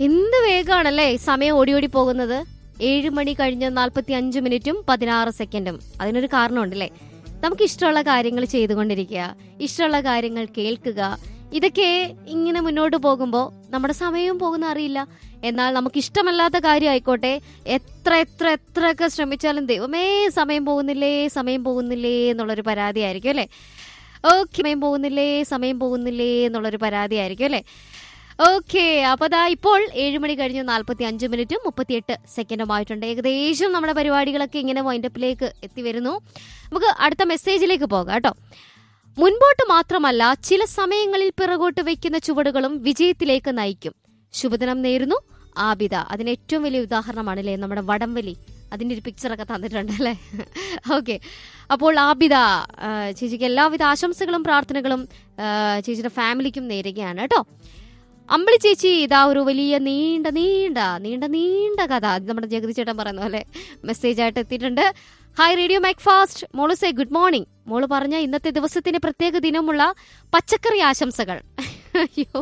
എന്ത് വേഗമാണല്ലേ സമയം ഓടി ഓടി പോകുന്നത് ഏഴ് മണി കഴിഞ്ഞ് നാൽപ്പത്തി അഞ്ച് മിനിറ്റും പതിനാറ് സെക്കൻഡും അതിനൊരു കാരണമുണ്ടല്ലേ നമുക്ക് ഇഷ്ടമുള്ള കാര്യങ്ങൾ ചെയ്തുകൊണ്ടിരിക്കുക ഇഷ്ടമുള്ള കാര്യങ്ങൾ കേൾക്കുക ഇതൊക്കെ ഇങ്ങനെ മുന്നോട്ട് പോകുമ്പോൾ നമ്മുടെ സമയവും പോകുന്ന അറിയില്ല എന്നാൽ നമുക്ക് ഇഷ്ടമല്ലാത്ത കാര്യം ആയിക്കോട്ടെ എത്ര എത്ര എത്രയൊക്കെ ശ്രമിച്ചാലും ദൈവമേ സമയം പോകുന്നില്ലേ സമയം പോകുന്നില്ലേ എന്നുള്ളൊരു പരാതി ആയിരിക്കും അല്ലേ ഓക്കെ സമയം പോകുന്നില്ലേ സമയം പോകുന്നില്ലേ എന്നുള്ളൊരു പരാതി ആയിരിക്കും അല്ലേ ഓക്കെ അപ്പൊ ദാ ഇപ്പോൾ ഏഴ് മണി കഴിഞ്ഞ് നാൽപ്പത്തി അഞ്ച് മിനിറ്റും മുപ്പത്തിയെട്ട് സെക്കൻഡുമായിട്ടുണ്ട് ഏകദേശം നമ്മുടെ പരിപാടികളൊക്കെ ഇങ്ങനെ വൈൻഡപ്പിലേക്ക് എത്തി വരുന്നു നമുക്ക് അടുത്ത മെസ്സേജിലേക്ക് പോകാം കേട്ടോ മുൻപോട്ട് മാത്രമല്ല ചില സമയങ്ങളിൽ പിറകോട്ട് വയ്ക്കുന്ന ചുവടുകളും വിജയത്തിലേക്ക് നയിക്കും ശുഭദിനം നേരുന്നു ആബിദ അതിന് ഏറ്റവും വലിയ ഉദാഹരണമാണല്ലേ നമ്മുടെ വടംവലി അതിന്റെ ഒരു പിക്ചറൊക്കെ തന്നിട്ടുണ്ട് അല്ലേ ഓക്കെ അപ്പോൾ ആബിദ ആ, ചേച്ചിക്ക് എല്ലാവിധ ആശംസകളും പ്രാർത്ഥനകളും ആ, ചേച്ചിയുടെ ഫാമിലിക്കും നേരുകയാണ് കേട്ടോ അമ്പിളി ചേച്ചി ഇതാ ഒരു വലിയ നീണ്ട നീണ്ട നീണ്ട നീണ്ട കഥ അത് നമ്മുടെ ജഗതി ചേട്ടൻ പറയുന്ന പോലെ മെസ്സേജ് ആയിട്ട് എത്തിയിട്ടുണ്ട് ഹായ് റേഡിയോ മാക് ഫാസ്റ്റ് മോള് സേ ഗുഡ് മോർണിംഗ് മോള് പറഞ്ഞ ഇന്നത്തെ ദിവസത്തിന് പ്രത്യേക ദിനമുള്ള പച്ചക്കറി ആശംസകൾ അയ്യോ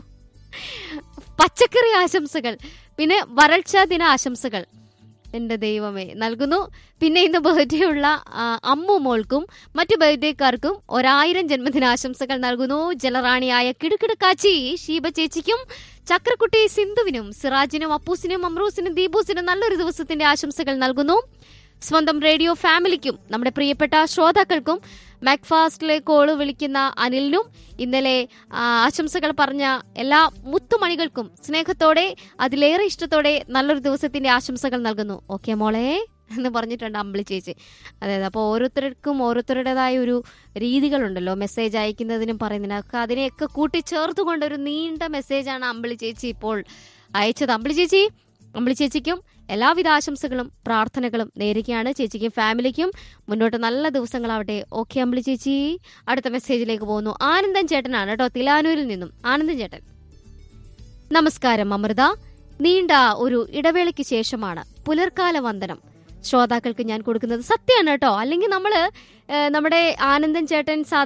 പച്ചക്കറി ആശംസകൾ പിന്നെ വരൾച്ച ദിന ആശംസകൾ എന്റെ ദൈവമേ നൽകുന്നു പിന്നെ ഇന്ന് ബർത്ത്ഡേ ഉള്ള ആ, അമ്മു മോൾക്കും മറ്റു ബർത്ത്ഡേക്കാർക്കും ഒരായിരം ജന്മദിനാശംസകൾ നൽകുന്നു ജലറാണിയായ കിടുകിടുക്കാച്ചി ഷീബ ചേച്ചിക്കും ചക്രക്കുട്ടി സിന്ധുവിനും സിറാജിനും അപ്പൂസിനും അമ്രൂസിനും ദീപൂസിനും നല്ലൊരു ദിവസത്തിന്റെ ആശംസകൾ നൽകുന്നു സ്വന്തം റേഡിയോ ഫാമിലിക്കും നമ്മുടെ പ്രിയപ്പെട്ട ശ്രോതാക്കൾക്കും മാക്ഫാസ്റ്റിലെ കോള് വിളിക്കുന്ന അനിലിനും ഇന്നലെ ആ, ആശംസകൾ പറഞ്ഞ എല്ലാ മുത്തുമണികൾക്കും സ്നേഹത്തോടെ അതിലേറെ ഇഷ്ടത്തോടെ നല്ലൊരു ദിവസത്തിന്റെ ആശംസകൾ നൽകുന്നു ഓക്കെ മോളെ എന്ന് പറഞ്ഞിട്ടുണ്ട് അമ്പിളി ചേച്ചി അതായത് അപ്പോൾ ഓരോരുത്തർക്കും ഓരോരുത്തരുടേതായ ഒരു രീതികളുണ്ടല്ലോ മെസ്സേജ് അയക്കുന്നതിനും പറയുന്നതിനൊക്കെ അതിനെയൊക്കെ കൂട്ടിച്ചേർത്തുകൊണ്ട് ഒരു നീണ്ട മെസ്സേജാണ് അമ്പിളി ചേച്ചി ഇപ്പോൾ അയച്ചത് അമ്പിളി ചേച്ചി അമ്പിളി ചേച്ചിക്കും എല്ലാവിധ ആശംസകളും പ്രാർത്ഥനകളും നേരുകയാണ് ചേച്ചിക്കും ഫാമിലിക്കും മുന്നോട്ട് നല്ല ദിവസങ്ങളാവട്ടെ ഓക്കെ അമ്പിളി ചേച്ചി അടുത്ത മെസ്സേജിലേക്ക് പോകുന്നു ആനന്ദൻ ചേട്ടനാണ് കേട്ടോ തിലാനൂരിൽ നിന്നും ആനന്ദൻ ചേട്ടൻ നമസ്കാരം അമൃത നീണ്ട ഒരു ഇടവേളയ്ക്ക് ശേഷമാണ് പുലർക്കാല വന്ദനം ശ്രോതാക്കൾക്ക് ഞാൻ കൊടുക്കുന്നത് സത്യമാണ് കേട്ടോ അല്ലെങ്കിൽ നമ്മള് ഏഹ്, നമ്മുടെ ആനന്ദൻ ചേട്ടൻ സാധാരണ